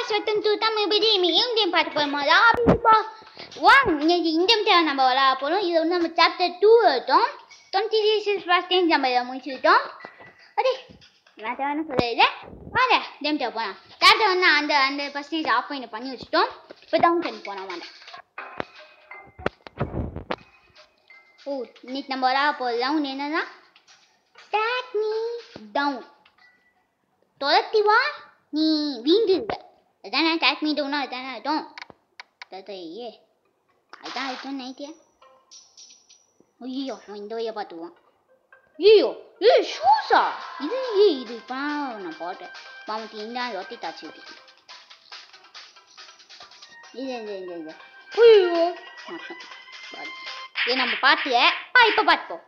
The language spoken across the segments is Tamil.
guys, welcome to Tamil BDM. இந்தியம் பாட்டு போறோமா லாபிபா வாங் இன்னைக்கு இந்தியம் தேவை நம்ம விளையாட போறோம் இது வந்து நம்ம சாப்டர் டூ எடுத்தோம் டுவெண்ட்டி டேஸ் ஃபர்ஸ்ட் டைம் நம்ம இதை முடிச்சுக்கிட்டோம் அடே நான் தேவைன்னு சொல்லல வாங்க இந்தியம் தேவை போகலாம் சாப்டர் வந்து அந்த அந்த பர்சன்டேஜ் ஆஃப் பண்ணி பண்ணி வச்சுட்டோம் இப்போ டவுன் பண்ணி போனோம் வாங்க ஓ இன்னைக்கு நம்ம விளையாட போகிறது டவுன் என்னன்னா டேக் மீ டவுன் துரத்தி வா நீ வீண்டுருவ அதானே டேக் மீ டவுனா அதானே அர்த்தம் தத்தையே அதான் அர்த்தம் நைட்டியா ஐயோ அவன் இந்த வழியை பார்த்துவான் ஐயோ ஏ ஷூஸா இது ஏ இது இப்போ நான் போட்டேன் மாமத்தி இந்த ரொட்டி தாச்சு இது இது இது இது ஐயோ இது நம்ம பார்த்துல ஆ இப்போ பார்த்துப்போம்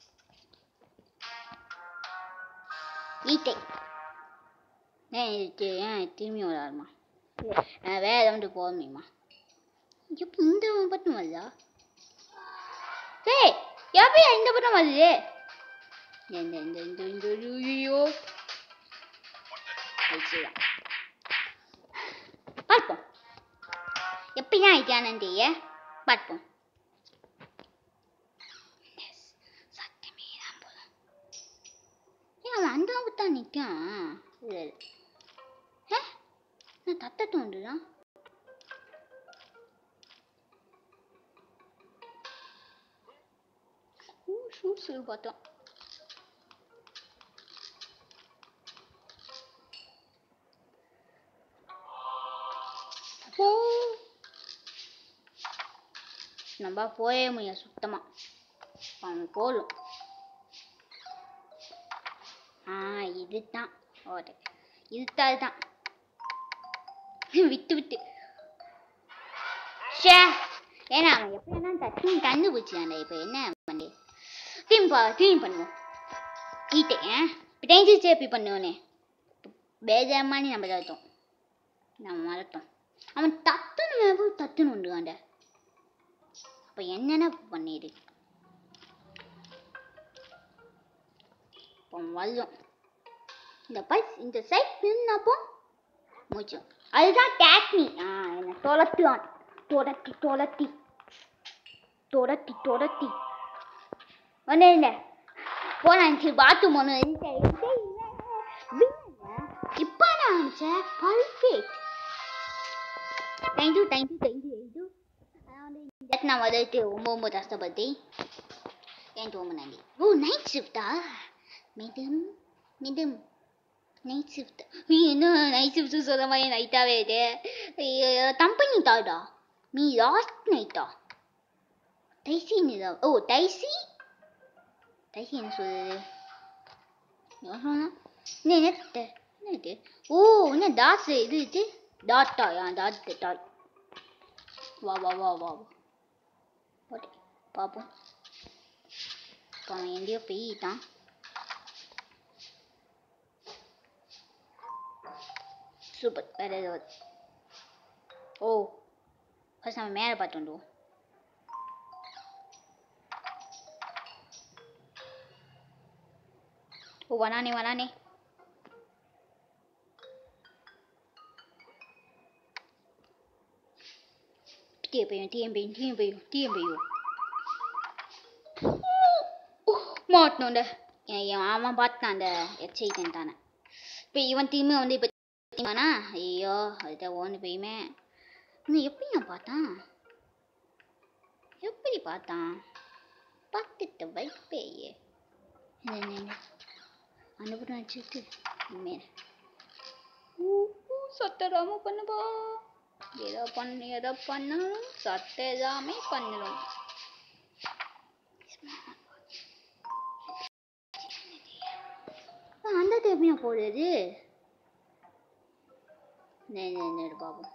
ஈட்டை ஏன் இது ஏன் திரும்பி விளாடுமா வேற வந்து போகணுமா எப்போ இந்த பட்டம் வருதா ஏய் எப்பயா இந்த பட்டம் வருது இந்த இந்த இந்த இந்த ஐயோ அடிச்சுதான் பார்ப்போம் எப்படியா ஆயிட்டானு பார்ப்போம் சத்தமே தான் போல ஏன் அவன் அந்த தான் நிற்கான் இல்லை ஏ நான் தத்த தோண்டுதான் ஊ ஷூஸ் பார்த்தோம் ஓ நம்ம போயே முடியாது சுத்தமா அவன் போதும் ஆ இதுதான் ஓடு இதுதான் தான் விட்டு விட்டு ஷே ஏன்னா அவன் எப்படி என்ன தட்டி கண்டுபிடிச்சான்டா இப்போ என்ன பண்ணி திரும்பி பா திரும்பி பண்ணுவோம் ஈட்டேன் இப்போ டென்ஜி சேப்பி பண்ணுவோனே பேஜாமானி நம்ம தடுத்தோம் நம்ம மறத்தோம் அவன் தத்துன்னு தத்துன்னு உண்டுகாண்ட அப்போ என்னென்ன பண்ணிடு இப்போ வல்லும் இந்த பல்ஸ் இந்த சைட் நின்னப்போ மூச்சு அதுதான் டேக்னி ஆ என்ன தொலைத்துவான் தொலைத்தி தொலைத்தி தொலைத்தி தொலைத்தி ஒன்று இல்லை போனான் பாத்ரூம் ஒன்று இப்போ நான் ஆரம்பிச்சேன் perfect thank you thank you thank you thank you அதாவது நான் வந்துட்டு ரொம்ப ரொம்ப கஷ்டப்பட்டு ஏன் தோமனாண்டி ஓ நைட் ஷிஃப்டா மேடம் மேடம் நைட் ஷிஃப்ட் என்ன நைட் ஷிஃப்ட் சொல்ல மாதிரி நைட்டாகவே இது கம்பெனி தாடா மீ லாஸ்ட் நைட்டா டைசின்னு தான் ஓ டைசி டைசி என்ன சொல்லுது சொன்னா என்ன என்ன என்ன இது ஓ என்ன டாஸ் இது இது டாட்டா ஆ டாட் டாட் வா வா வா வா வா ஓகே பார்ப்போம் இப்போ அவன் எங்கேயோ போயிட்டான் சூப்பர் வேற ஏதாவது ஓ ஃபர்ஸ்ட் நம்ம மேலே பார்த்து வந்துடுவோம் ஓ வரானே வரானே டிஎம் பையன் டிஎம் பையன் டிஎம் பையன் டிஎம் பையன் மாட்டணும்ல என் அவன் பார்த்தான் அந்த எச்சைட்டன் தானே இப்போ இவன் திரும்பி வந்து இப்போ பார்த்தீங்கன்னா ஐயோ அதுதான் ஓன்னு போயுமே இன்னும் எப்படி நான் பார்த்தான் எப்படி பார்த்தான் பார்த்துட்ட வைப்பேயே அனுப்புறம் வச்சுட்டு மேலே சத்தராம பண்ணுப்பா ஏதோ பண்ணு ஏதோ பண்ணணும் சத்த எல்லாமே பண்ணணும் அந்த தேவையா போடுறது நேரு பாபு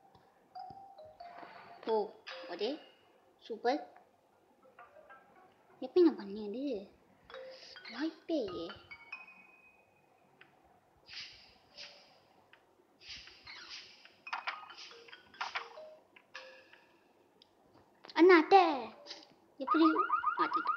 ஓ ஒரே சூப்பர் எப்படி நான் பண்ணியது வாய்ப்பே அண்ணா அத்தை எப்படி மாத்திட்டேன்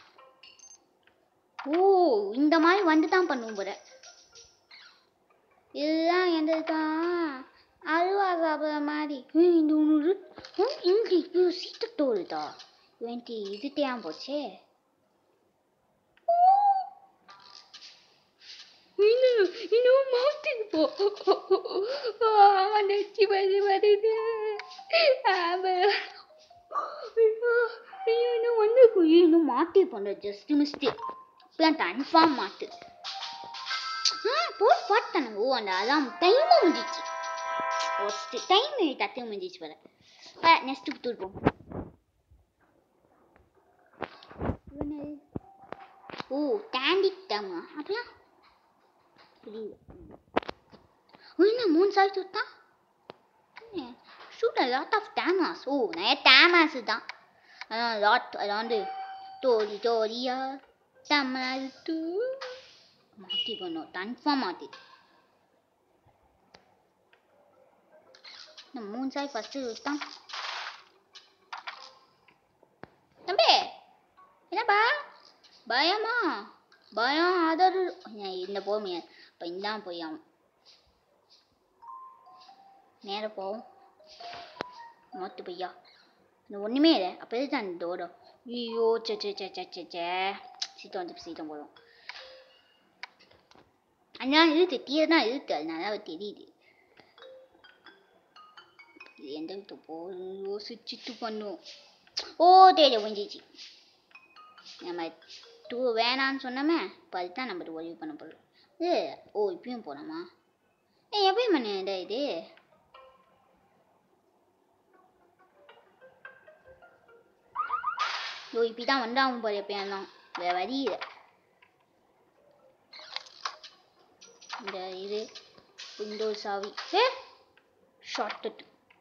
ஓ இந்த மாதிரி வந்து தான் பண்ணுவோம் போல இதுதான் எந்த தான் அருவா சாப்பிட்ற மாதிரி ஏய், இந்த ஒன்று இங்கே இது சீட்டு தோல்தா இவன்ட்டு இது தேன் போச்சே இன்னும் இன்னும் மவுத்துக்கு போ நெச்சி வருது வருது ஆமா ஐயோ ஐயோ இன்னும் வந்து இன்னும் மாட்டி பண்ண ஜஸ்ட் மிஸ்டேக் இப்பெல்லாம் கன்ஃபார்ம் மாட்டு ஆ போட்டு போட்டானு ஓ அந்த அதான் டைமும் முடிஞ்சிச்சு ஃபஸ்ட்டு டைம் டக்கு முடிஞ்சிச்சு வர ஆ நெக்ஸ்ட் தூர்ப்போம் ஓ தாண்டிட்டாமா அப்படியா புரியுது என்ன மூணு சாய் சுத்தான் ஷூட் அ லாட் ஆஃப் டேமாஸ் ஓ நிறைய டேமாஸ் தான் அதான் லாட் அதான் வந்து தோரி தோரியா தமிழ்த்து மாற்றி பண்ணும் கன்ஃபார்ம் மாற்றி இந்த மூணு சாய் ஃபஸ்ட்டு தான் தம்பி என்னப்பா பயமா பயம் அதர் இந்த போக முடியாது இப்போ இந்தான் போய் ஆகும் நேர போவோம் மொத்து பையா இந்த ஒன்றுமே இல்லை அப்போ எதுக்கு அந்த டோரோ ஐயோ சே சே சே சே சே சே சீத்தம் வந்து சீத்தம் போதும் அதனால இழுத்து தீர தான் இழுத்து அதனால அவ தெரியுது இது எந்த விட்டு போகுது யோசிச்சுட்டு பண்ணும் ஓ தேடி முடிஞ்சிச்சு நம்ம டூ வேணான்னு சொன்னோமே இப்போ அதுதான் நம்ம ஒழிவு பண்ண போகிறோம் இது ஓ இப்பயும் போகலாமா ஏ எப்பயும் பண்ண இது ஓ இப்படி தான் வந்தாகும் போல எப்பயும் தான் வேற வழி இல்லை இந்த இது விண்டோ சாவி ஏ ஷார்ட்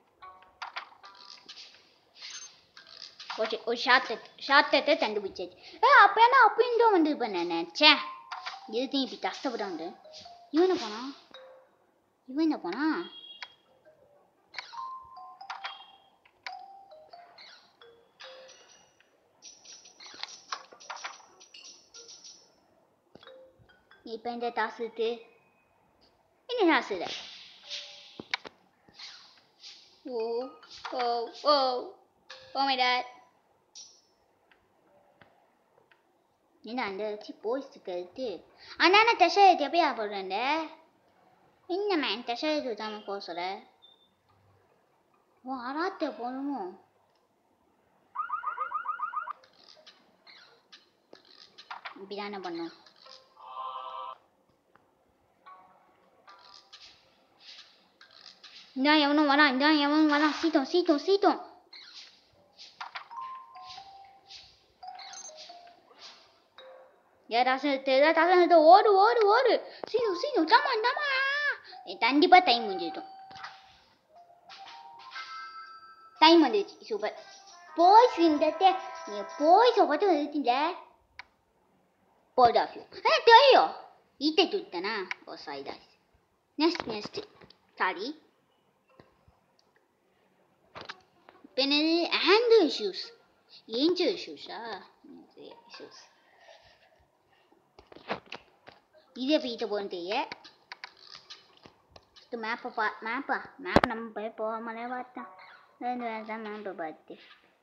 ஓகே ஒரு ஷார்ட் ஷார்ட்டை கண்டுபிடிச்சாச்சு ஏ அப்போ என்ன அப்பயும் தான் வந்து இப்போ நான் நினச்சேன் எதுக்கும் இப்படி கஷ்டப்படாண்டு இவன் என்ன போனா இவன் என்ன போனா இப்போ இந்த டாஸ் இருக்கு என்ன டாஸ் இது ஓ ஓ ஓ ஓ மை டாட் என்ன அந்த வச்சு போயிட்டு கழுத்து அண்ணா டெஷர் எடுத்து எப்பயா போடுறேன் என்ன மேன் டெஷர் எடுத்து தாம போக சொல்ல ஓ அராத்த போகணுமோ இப்படிதானே பண்ணும் இந்தா எவனும் வரான் இந்தா எவனும் வரான் சீட்டம் சீட்டம் சீட்டம் ஏதாச்சும் ஏதாச்சும் ஓடு ஓடு ஓடு சீக்கிரம் சீக்கிரம் தாமா தாமா கண்டிப்பா டைம் முடிஞ்சிட்டோம் டைம் வந்துச்சு சூப்பர் போய்ஸ் இந்த நீ போய்ஸ் மட்டும் எழுத்தில போட் ஆஃப் யூ ஆ தெரியும் ஈட்டை துட்டனா ஓ சாரி தாஸ் நெக்ஸ்ட் நெக்ஸ்ட் சாரி இப்போ என்னது ஆங்கர் இஷ்யூஸ் ஏஞ்சல் இஷ்யூஸா இஷ்யூஸ் இது எப்படி ஈட்ட போகணும் தெரிய மேப்பை பா மேப்பா மேப் நம்ம போய் போகாமலே பார்த்தோம் ரெண்டு வேறு தான் மேப்பை பார்த்து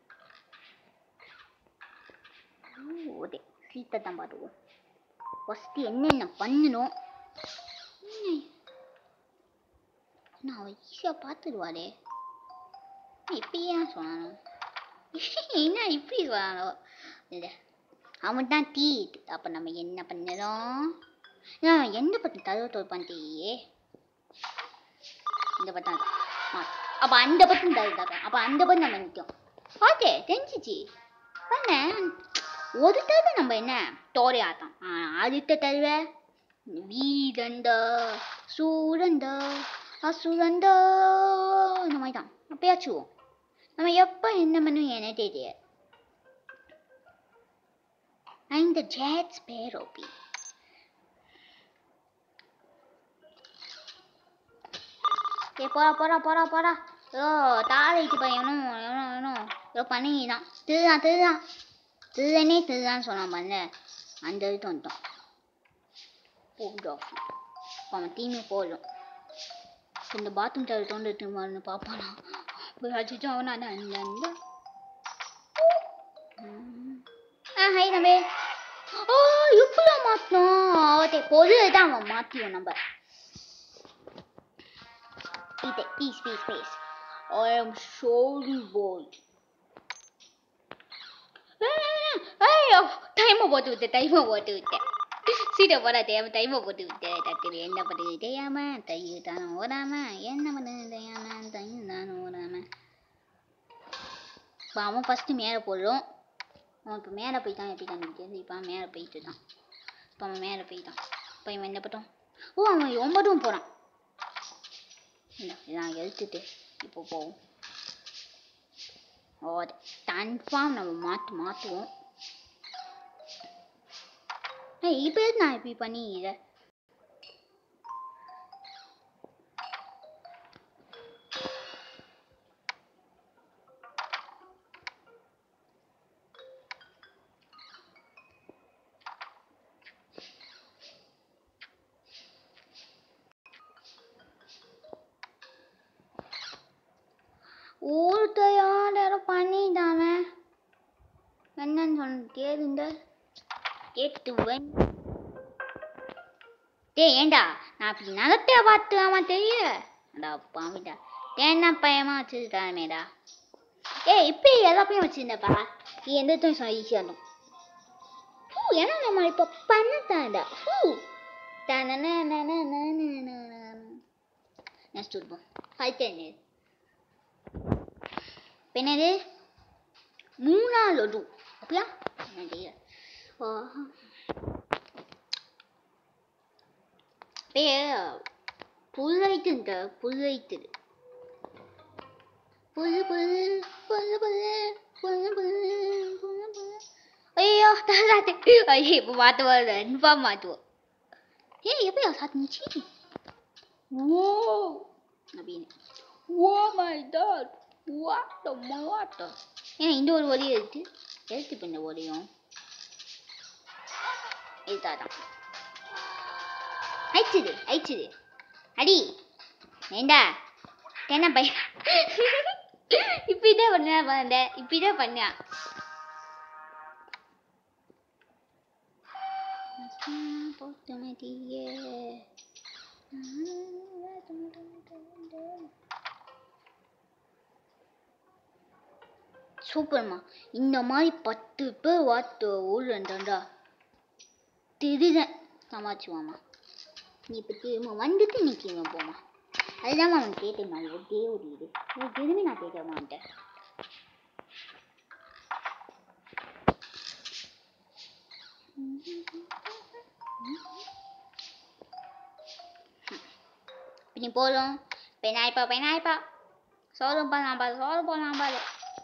ஓதே சீட்டை தான் பார்த்துக்குவோம் ஃபஸ்ட்டு என்னென்ன பண்ணணும் நான் அவள் ஈஸியாக பார்த்துடுவாளே இப்படி ஏன் சொன்னானோ என்ன இப்படி சொன்னானோ இல்லை அவன் தான் டீ அப்போ நம்ம என்ன பண்ணணும் நான் எந்த பக்கம் தழுவ தோல் பண்ணிட்டே இந்த பட்டம் அப்போ அந்த பக்கம் தழுதாக்க அப்போ அந்த பக்கம் நம்ம நிற்கும் ஓகே தெரிஞ்சிச்சு பண்ண ஒரு தடவை நம்ம என்ன தோரை ஆட்டம் அடுத்த தடவை வீரண்டா சூரண்டா அசுரண்டா இந்த மாதிரி தான் அப்பயாச்சும் நம்ம எப்போ என்ன பண்ணுவோம் என்ன தெரியாது இந்த ஜெட் ஸ்பேரோபி ஏ போடா போடா போடா போடா ஓ தாளைக்கு பையனும் எவனோ எவனோ ஏதோ பண்ணிதான் திருதான் திருதான் திருதனே திருதான்னு சொன்னான் பண்ண அந்த இது வந்துட்டோம் போட்டோம் அவன் டீமே போடும் இந்த பாத்ரூம் டவர் தோண்டிட்டு வந்து பார்ப்பானா போய் அடிச்சு அவனா அந்த அந்த ஆ ஹை நம்பே ஓ இப்படி மாத்தணும் ஓகே பொருள் தான் அவன் மாத்தியும் நம்ம இது பீஸ் பீஸ் பீஸ் I am sorry boy ஐயோ டைமை போட்டு விட்டேன் டைமை போட்டு விட்டேன் சீட்டை போட தெரியாம டைமை போட்டு விட்டேன் டக்குனு என்ன பண்ணுறது தெரியாம தையு தானே ஓடாம என்ன பண்ணுறது தெரியாம தையு தானே ஓடாம இப்போ அவன் ஃபஸ்ட்டு மேலே போடுறோம் அவன் இப்போ மேலே போயிட்டான் எப்படி கண்டுபிடிக்கிறது இப்போ அவன் மேலே போயிட்டு தான் இப்போ அவன் மேலே போயிட்டான் இப்போ இவன் என்ன பட்டம் ஓ அவன் ஒன்பதும் போகிறான் இல்லை நான் எழுத்துட்டு இப்போ போவோம் ஓ கன்ஃபார்ம் நம்ம மாற்று மாற்றுவோம் இப்போ நான் இப்படி பண்ணி இதை ஒருத்தையாட பண்ணிட்டானே என்னன்னு சொன்ன கேளுங்க கேட்டுவேன் டேய் ஏண்டா நான் அப்படி நகத்தை பார்த்துக்காம தெரிய அடா பாமிடா தேன்னா பயமா வச்சுருக்காமேடா ஏய் இப்போ எல்லாத்தையும் வச்சிருந்தப்பா நீ எந்தத்தையும் சொல்லிக்கணும் ஹூ ஏன்னா நம்ம இப்போ பண்ணத்தாண்டா ஹூ நெக்ஸ்ட் இருப்போம் ஃபைவ் டென் என்னது மூணா லொடு அப்படியா என்னது புல்லைத்துங்க புல்லைத்துது புல்லு புல்லு புல்லு புல்லு புல்லு புல்லு புல்லு புல்லு ஐயோ தாத்து ஐயோ இப்போ மாற்றுவோம் அன்பா மாற்றுவோம் ஏ எப்படியா சாத்துனுச்சு ஓ அப்படின்னு oh my god what what ஏன் இந்த ஒரு ஒலி எடுத்து எடுத்து இப்போ இந்த ஒலியும் இதுதான் அழிச்சுது அழிச்சுது அடி ஏண்டா என்ன பையன் இப்படிதான் பண்ண வந்த இப்படிதான் பண்ணா சூப்பர்மா இந்த மாதிரி பத்து பேர் வாத்து ஊர்லண்டாண்டா திருடன் சமாளிச்சுவாமா நீ இப்போ திரும்ப வந்துட்டு நீ கீழே போமா அதுதான் அவன் கேட்டேன் நான் ஒரே ஒரு இது உனக்கு திரும்பி நான் கேட்டேன் அவன்கிட்ட நீ போதும் பெண்ணாய்ப்பா பெண்ணாய்ப்பா சோறும் பண்ணலாம் பாரு சோறு போடலாம் பாரு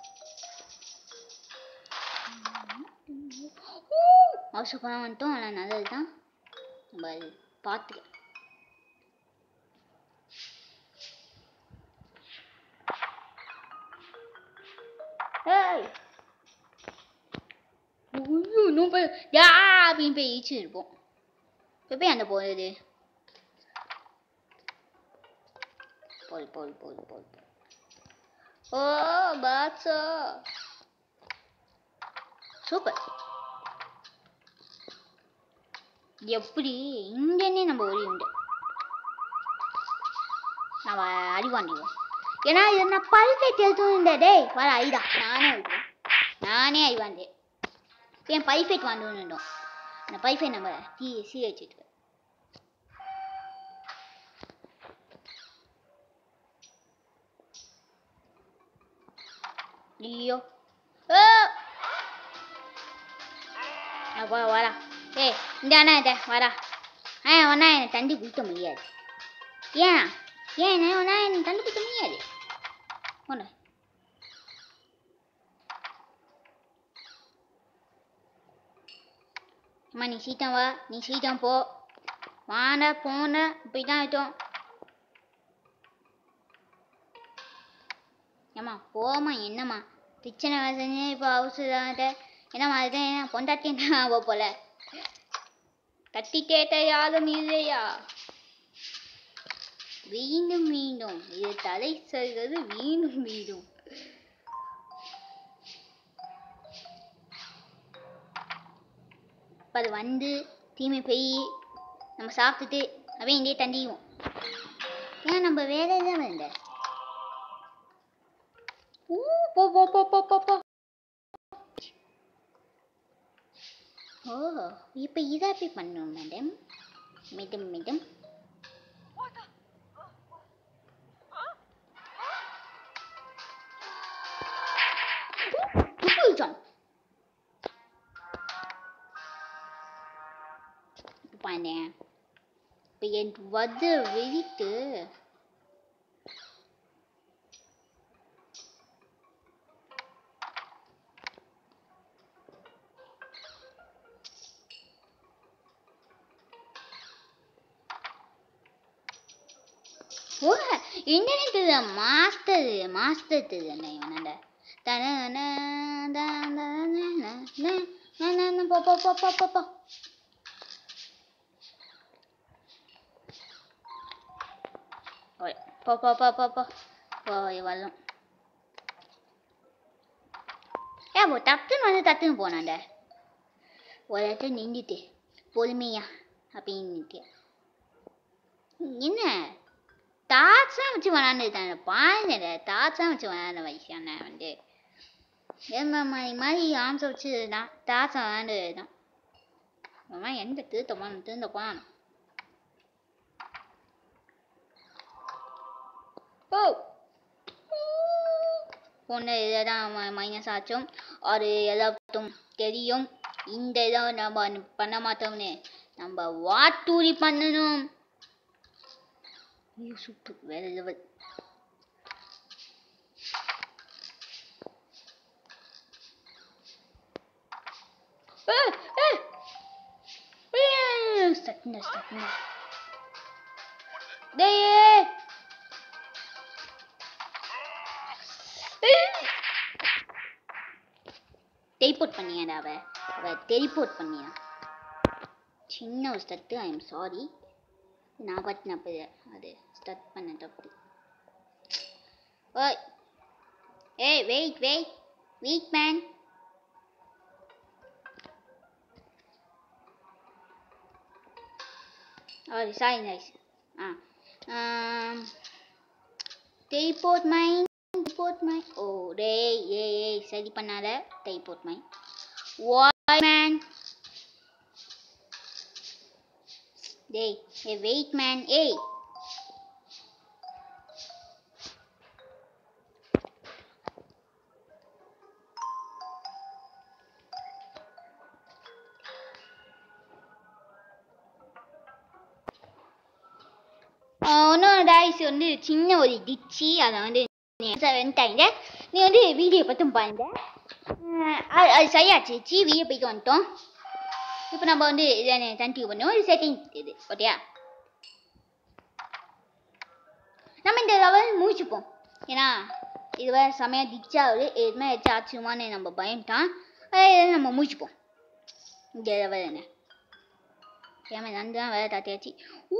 அவசரப்படம் வந்துட்டோம் ஆனால் நல்லது தான் நம்ம அது பார்த்துக்கலாம் ஏய் ஐயோ இன்னும் போய் யா அப்படின்னு போய் ஈச்சு இருப்போம் இப்போ போய் அந்த போகுது போல் போல் போல் போல் ஓ பாட்ஸோ சூப்பர் எப்படி இங்கேனே நம்ம ஒளி உண்டு நம்ம அடி வாங்கிடுவோம் ஏன்னா இது நான் பல்ஃபெக்ட் எடுத்து இந்த டேய் வர ஐடா நானே வைக்கிறேன் நானே அடி வாந்தேன் என் பைஃபெக்ட் வாங்கணும்னு அந்த பைஃபெக்ட் நம்ம டீ சி வச்சுட்டு ஐயோ ஏ அப்பா வரா ஏய் இந்த அண்ணா இதை வரா ஆ ஒன்றா என்னை தண்டி குடிக்க முடியாது ஏன் ஏன் என்ன ஒன்றா என்னை தண்டி குடிக்க முடியாது ஒன்று அம்மா நீ சீக்கிரம் வா நீ சீக்கிரம் போ வாடா போன இப்படி தான் ஆயிட்டோம் ஏம்மா போம்மா என்னம்மா கிச்சனை செஞ்சு இப்போ அவசரம் என்னம்மா அதுதான் என்ன பொண்டாட்டி என்ன ஆக போல கத்தி கேட்ட யாரும் இல்லையா மீண்டும் மீண்டும் இது தலை சொல்கிறது மீண்டும் மீண்டும் இப்ப அது வந்து தீமை போய் நம்ம சாப்பிட்டுட்டு அவன் இங்கே தண்டியும் ஏன் நம்ம வேற எதாவது வரல ஊ, போ போ போ போ போ போ ஓ இப்போ இதை எப்படி பண்ணணும் மேடம் மேடம் மேடம் ஜான் பண்ணேன் இப்போ எனக்கு வந்து வெறிட்டு ஓ இன்டர்நெட் மாஸ்டர் மாஸ்டர் தானே இவனாண்ட தன போ போ போ போ போ போ ஓய், போ போ போ போ போ போய் வரலாம் ஏ போ டக்குன்னு வந்து டக்குன்னு போனாண்ட ஒரு இடத்துல நின்றுட்டு பொறுமையா அப்படின்னுட்டு என்ன தாட்ஸாக வச்சு விளாண்டுட்டாங்க பாருங்க தாட்ஸாக வச்சு விளாண்ட வயசான வந்து ஏமா மாதிரி மாதிரி ஆம்சை வச்சு தான் தாட்ஸை விளாண்டு தான் அம்மா எந்த திருத்த போகணும் திருந்த போகணும் ஓ பொண்ணு இதை தான் மைனஸ் ஆச்சும் அது எல்லாத்தும் தெரியும் இந்த இதை நம்ம பண்ண மாட்டோம்னு நம்ம வாட்டூரி பண்ணணும் ஐயோ சூப்பர் வேற லெவல் சட்ன சட்ன டேய் டெலிபோர்ட் பண்ணியாடா அவ அவ டெலிபோர்ட் பண்ணியா சின்ன ஒரு ஸ்டட்டு ஐ எம் சாரி நான் பாட்டு நான் போய் அது ஸ்டார்ட் பண்ண தப்பு ஓய் ஏய் wait wait wait man Oh, sorry, nice. Ah. Um, teleport mine. Teleport mine. Oh, டேய் ஏய் ஏய் சரி பண்ணாத teleport mine. Why man? டேய் ஏய் வெயிட் மேன் ஏய் ஒன்றும் டாய்ஸ் வந்து சின்ன ஒரு டிச்சி அதை வந்து வந்துட்டாங்க நீ வந்து வீடியோ பார்த்தும் பாருங்க அஹ் அது அது சரியாச்சு சி வீடியோ போய்க்கு வந்துட்டோம் இப்போ நம்ம வந்து இதை கண்டினியூ பண்ணுவோம் இது செட்டிங் இது ஓகேயா நம்ம இந்த லெவல் முடிச்சுப்போம் ஏன்னா இது வேறு செமையாக டிச்சாகுது எதுவுமே வச்சு ஆச்சுமான்னு நம்ம பயன்ட்டான் அதை நம்ம முடிச்சுப்போம் இந்த லெவல் என்ன ஏமா நந்து தான் வேலை தாத்தியாச்சு ஊ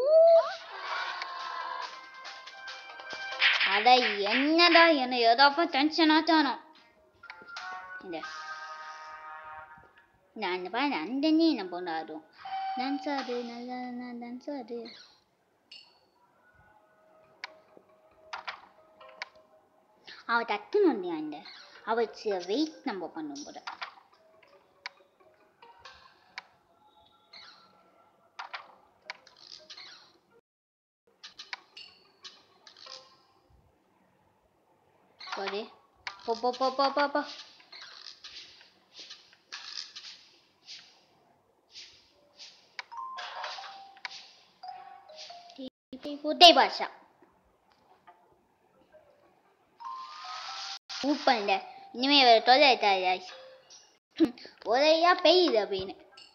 அட என்னடா என்ன ஏதோப்பா டென்ஷன் ஆச்சானோ இந்த நான் பாரு அந்த நீ என்ன பொண்ணாடும் டான்ஸ் ஆடு நல்லா நான் டான்ஸ் ஆடு அவ டக்குன்னு வந்தியா இந்த அவ வெயிட் நம்ம பண்ணும் போல போடு போ போ போ போ போ போ புட்டை பாஷா ஊப்பண்ட இனிமே வேற தொலை ஆயிட்டாச்சு ஒரையா பெய்யுது அப்படின்னு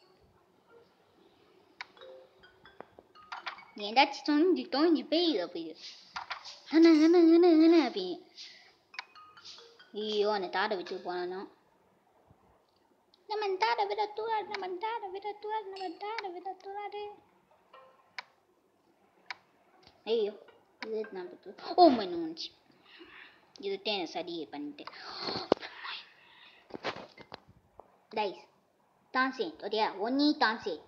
ஏதாச்சும் தொஞ்சி தொஞ்சி பெய்யுது அப்படின்னு ஆனா ஆனா ஆனா ஆனா அப்படின்னு ஐயோ அந்த தாடை விட்டு போனோம் நம்ம தாடை விட தூராது நம்ம தாடை விட தூராது நம்ம தாடை விட தூராது ஐயோ இது நம்ம ஓ மணி வந்துச்சு இதுட்டே சரி பண்ணிட்டேன் டைஸ் டான்சேட் ஓகே ஒன்னி டான்சேட்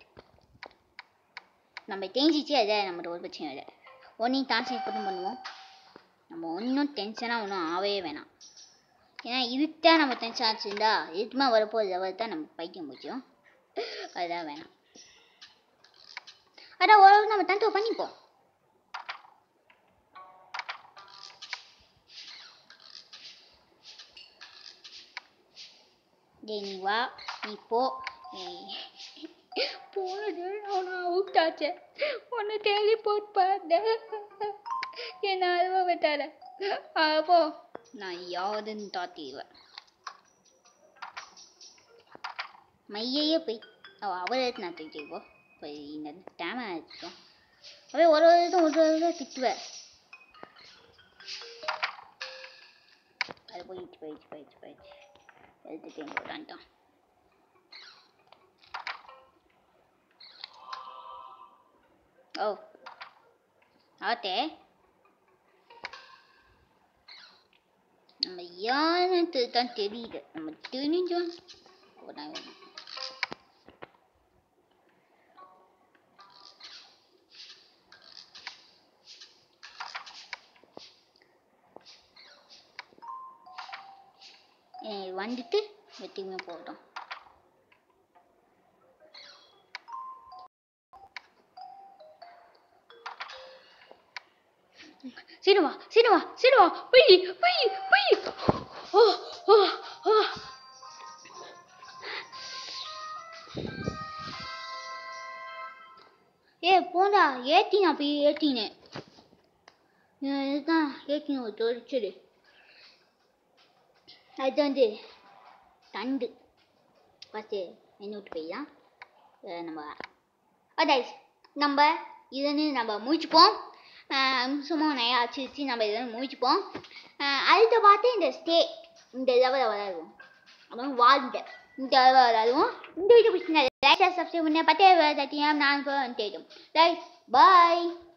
நம்ம தெரிஞ்சிச்சு அதை நம்ம ஒரு பிரச்சனை இல்லை ஒன்னி டான்சேட் மட்டும் பண்ணுவோம் நம்ம ஒன்றும் டென்ஷனாக ஒன்றும் ஆகவே வேணாம் ஏன்னா இதுதான் நம்ம டென்ஷன் ஆச்சுருந்தா இதுக்குமே வரப்போகிற லெவல் தான் நம்ம பைத்தியம் முடிச்சோம் அதுதான் வேணாம் அதான் ஓரளவுக்கு நம்ம தண்டோ பண்ணிப்போம் டேய் நீ வா நீ போ போனது அவனை அவுட் ஆச்சு உன்னை தேடி போட்டு பார்த்தேன் என்ன அழுவ விட்டார அப்போ நான் யாதுன்னு தாத்திடுவேன் மையையே போய் அவ அவளை நான் திட்டிப்போ போய் இந்த டேம ஆயிடுச்சோம் அப்படியே ஒரு ஒரு இதும் ஒரு ஒரு இதும் திட்டுவேன் அது போயிடுச்சு போயிடுச்சு போயிடுச்சு போயிடுச்சு எடுத்துட்டேன் போட்டான்ட்டான் ஓ ஆத்தே நம்ம யாருன்னு தான் தெரியுது நம்ம தெரிஞ்சோம் போனா வேணும் ஏய், வந்துட்டு வெட்டியுமே போட்டோம் சீனுவா சீனுவா சீனுவா போய் போய் போய் ஓ ஓ ஓ ஏ போடா ஏத்தினா போய் ஏத்தினேன் இதுதான் ஏத்தின ஒரு தொழிற்சடு அது வந்து தண்டு ஃபஸ்ட்டு என்ன விட்டு போய்தான் நம்ம அதாய் நம்ம இதுன்னு நம்ம முடிச்சுப்போம் சும்மா நிறையா வச்சு நம்ம இதை முடிச்சுப்போம் அடுத்த பார்த்து இந்த ஸ்டே இந்த லெவலில் விளையாடுவோம் அப்புறம் வாழ்ந்த இந்த லெவலில் விளையாடுவோம் இந்த வீடியோ பிடிச்சிருந்தா லைக் சப்ஸ்கிரைப் பண்ண பத்தே தட்டினா நான் தேடும் ரைட் பாய்